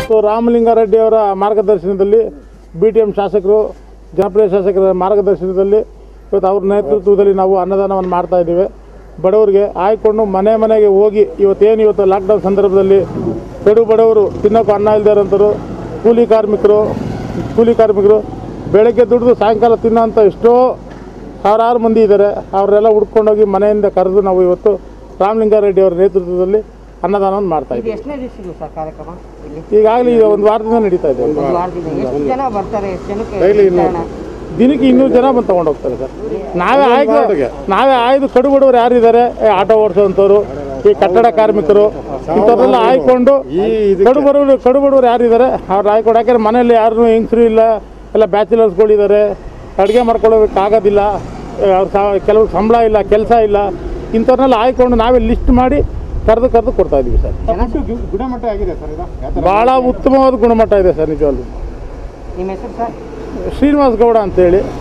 So Ramalinga Reddy ಅವರ ಮಾರ್ಗದರ್ಶನದಲ್ಲಿ B T M ಶಾಸಕರು ಜನಪ್ರಿಯ ಶಾಸಕರ ಮಾರ್ಗದರ್ಶನದಲ್ಲಿ ಇವತ್ತು ಅವ್ರ ನೇತೃತ್ವದಲ್ಲಿ ನಾವು ಅನ್ನದಾನವನ್ನು ಮಾಡ್ತಾ ಇದ್ದೀವಿ ಬಡವರಿಗೆ ಆಯ್ಕೊಂಡು ಮನೆ ಮನೆಗೆ ಹೋಗಿ ಇವತ್ತೇನು ಇವತ್ತು ಲಾಕ್ಡೌನ್ ಸಂದರ್ಭದಲ್ಲಿ ಕಡು ಬಡವರು ತಿನ್ನೋಕೆ ಅನ್ನ ಇಲ್ಲದೆ ಇರೋಂಥವ್ರು ಕೂಲಿ ಕಾರ್ಮಿಕರು ಕೂಲಿ ಕಾರ್ಮಿಕರು ಬೆಳಗ್ಗೆ ದುಡಿದು ಸಾಯಂಕಾಲ ತಿನ್ನೋಂಥ ಎಷ್ಟೋ ಸಾವಿರಾರು ಮಂದಿ ಇದ್ದಾರೆ ಅವರೆಲ್ಲ ಹುಡ್ಕೊಂಡೋಗಿ ಮನೆಯಿಂದ ಕರೆದು ನಾವು ಇವತ್ತು ರಾಮಲಿಂಗಾರೆಡ್ಡಿ ಅವರ ನೇತೃತ್ವದಲ್ಲಿ ಅನ್ನದಾನವನ್ನು ಮಾಡ್ತಾ ಇದು ಇದ್ದೀವಿ ಎಷ್ಟನೇ ದಿವಸ ಸರ್ ಕಾರ್ಯಕ್ರಮ ಇಲ್ಲಿ ಈಗಾಗಲೇ ಈಗ ಒಂದು ವಾರದಿಂದ ನಡೀತಾ ಇದೆ ಒಂದು ವಾರದಿಂದ ಎಷ್ಟು ಜನ ಬರ್ತಾರೆ ಎಷ್ಟು ಜನಕ್ಕೆ ಡೈಲಿ ವಿತರಣೆ? ದಿನಕ್ಕೆ ಇನ್ನೂರು ಜನ ಬಂದು ತಗೊಂಡು ಹೋಗ್ತಾರೆ ಸರ್ ನಾವೇ ಆಯ್ದು ನಾವೇ ಆಯ್ದು ಕಡು ಬಡವರು ಯಾರಿದ್ದಾರೆ ಏ, ಆಟೋ ಓಡಿಸೋಂಥವ್ರು ಈ ಕಟ್ಟಡ ಕಾರ್ಮಿಕರು ಇಂಥವ್ರೆಲ್ಲ ಆಯ್ಕೊಂಡು ಕಡು ಬಡವರು ಕಡು ಬಡವರು ಯಾರಿದ್ದಾರೆ ಅವ್ರು ಆಯ್ಕೊಂಡು ಯಾಕಂದ್ರೆ ಮನೆಯಲ್ಲಿ ಯಾರು ಹೆಂಗಸರು ಇಲ್ಲ ಎಲ್ಲ ಬ್ಯಾಚುಲರ್ಸ್ಗಳಿದ್ದಾರೆ ಅಡುಗೆ ಮಾಡ್ಕೊಳ್ಳೋದಕ್ಕಾಗೋದಿಲ್ಲ ಅವ್ರ ಸಾ ಕೆಲವ್ರು ಸಂಬಳ ಇಲ್ಲ ಕೆಲಸ ಇಲ್ಲ ಇಂಥವ್ರನ್ನೆಲ್ಲ ಆಯ್ಕೊಂಡು ನಾವೇ ಲಿಸ್ಟ್ ಮಾಡಿ ಕರೆದು ಕರೆದು ಕೊಡ್ತಾ ಇದೀವಿ ಸರ್ ಗುಣಮಟ್ಟ ಆಗಿದೆ ಸರ್ ಇದು ಯಾವ ಥರ? ಭಾಳ ಉತ್ತಮವಾದ ಗುಣಮಟ್ಟ ಇದೆ ಸರ್ ನಿಜವಾಗ್ಲೂ ನಿಮ್ಮ ಹೆಸರು ಸರ್ ಶ್ರೀನಿವಾಸ್ ಗೌಡ ಅಂತೇಳಿ